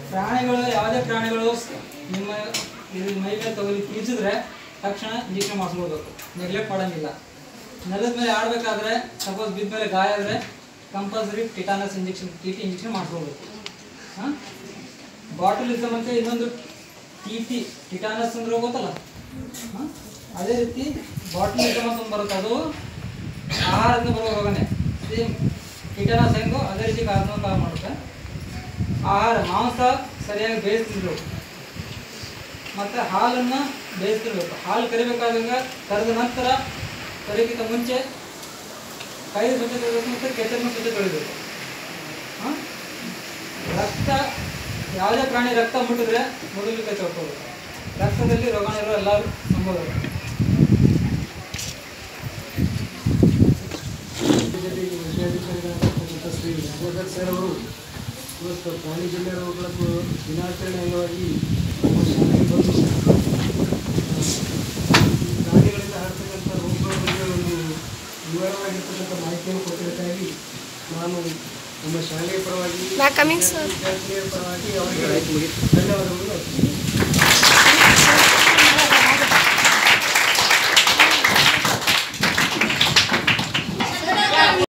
ಪ್ರಾಣಿಗಳು ಯಾವುದೇ ಪ್ರಾಣಿಗಳು ನಿಮ್ಮ ಇದು ಮೈ ಮೇಲೆ ತಗೊಳ್ಳಿ ಕೀಚಿದ್ರೆ ತಕ್ಷಣ ಇಂಜೆಕ್ಷನ್ ಮಾಡಿಸ್ಕೊಳ್ಬೇಕು ನೆಗ್ಲೆಕ್ಟ್ ಮಾಡೋಂಗಿಲ್ಲ ನೆಲದ ಮೇಲೆ ಆಡಬೇಕಾದ್ರೆ ಸಪೋಸ್ ಬಿದ್ದ ಮೇಲೆ ಗಾಯ ಆದರೆ compulsory tetanus injection T T injection ಮಾಡಿಸ್ಕೊಳ್ಬೇಕು ಹಾಂ ಬಾಟಲಿಸಮ್ ಅಂತ ಇನ್ನೊಂದು ಟಿ ಟಿ ಟಿಟಾನಸ್ ಅಂದ್ರೆ ಗೊತ್ತಲ್ಲ ಹಾಂ ಅದೇ ರೀತಿ ಬಾಟಲಿಸಮ್ ಅಂತ ಒಂದು ಬರುತ್ತೆ ಅದು ಆಹಾರದಿಂದ ಬರುವ ರೋಗನೇ ಸೇಮ್ ಟಿಟಾನಸ್ ಹೆಂಗೋ ಅದೇ ರೀತಿ ಕಾರಣ ಕಾಲ ಮಾಡುತ್ತೆ ಆಹಾರ ಮಾಂಸ ಸರಿಯಾಗಿ ಬೇಯಿಸ್ತಿರ್ಬೇಕು ಮತ್ತು ಹಾಲನ್ನು ಬೇಯಿಸ್ತಿರ್ಬೇಕು ಹಾಲು ಕರಿಬೇಕಾದಾಗ ಕರೆದ ನಂತರ ಕರಿಗಿಂತ ಮುಂಚೆ ಕೈ ಸ್ವಚ್ಛ ತೊಳಿಬೇಕು ಮತ್ತು ಕೆಚ್ಚನ್ನು ಸ್ವಚ್ಛ ತೊಳಿಬೇಕು ಹಾಂ ರಕ್ತ ಯಾವುದೇ ಪ್ರಾಣಿ ರಕ್ತ ಮುಟ್ಟಿದ್ರೆ ಮೊದಲು ಕೈ ತೊಳ್ಕೋಬೇಕು ರಕ್ತದಲ್ಲಿ ರೋಗಾಣುಗಳು ಎಲ್ಲ ಸಂಭವ ಇದೆ. ಜೊತೆಗೆ ವಿಷಯಾಧಿಕಾರಿಗಳಾಗಿರ್ತಕ್ಕಂಥ ಶ್ರೀ ರಾಜೇಂದ್ರ ಸರ್ ಅವರು ಇವತ್ತು ಪ್ರಾಣಿಜನ್ಯ ರೋಗಗಳ ದಿನಾಚರಣೆ ಅಂಗವಾಗಿ ನಮ್ಮ ಶಾಲೆಗೆ ಬಂದು ಈ ಪ್ರಾಣಿಗಳಿಂದ ಹರಡ್ತಕ್ಕಂಥ ರೋಗಗಳ ಬಗ್ಗೆ ಒಂದು ವಿವರವಾಗಿರ್ತಕ್ಕಂಥ ಮಾಹಿತಿಯನ್ನು ಕೊಟ್ಟಿದ್ದಕ್ಕಾಗಿ ನಾನು ನಮ್ಮ ಶಾಲೆಯ ಪರವಾಗಿ Back coming, sir. ವಿದ್ಯಾರ್ಥಿನಿಯರ ಪರವಾಗಿ ಅವರಿಗೆ ಧನ್ಯವಾದಗಳು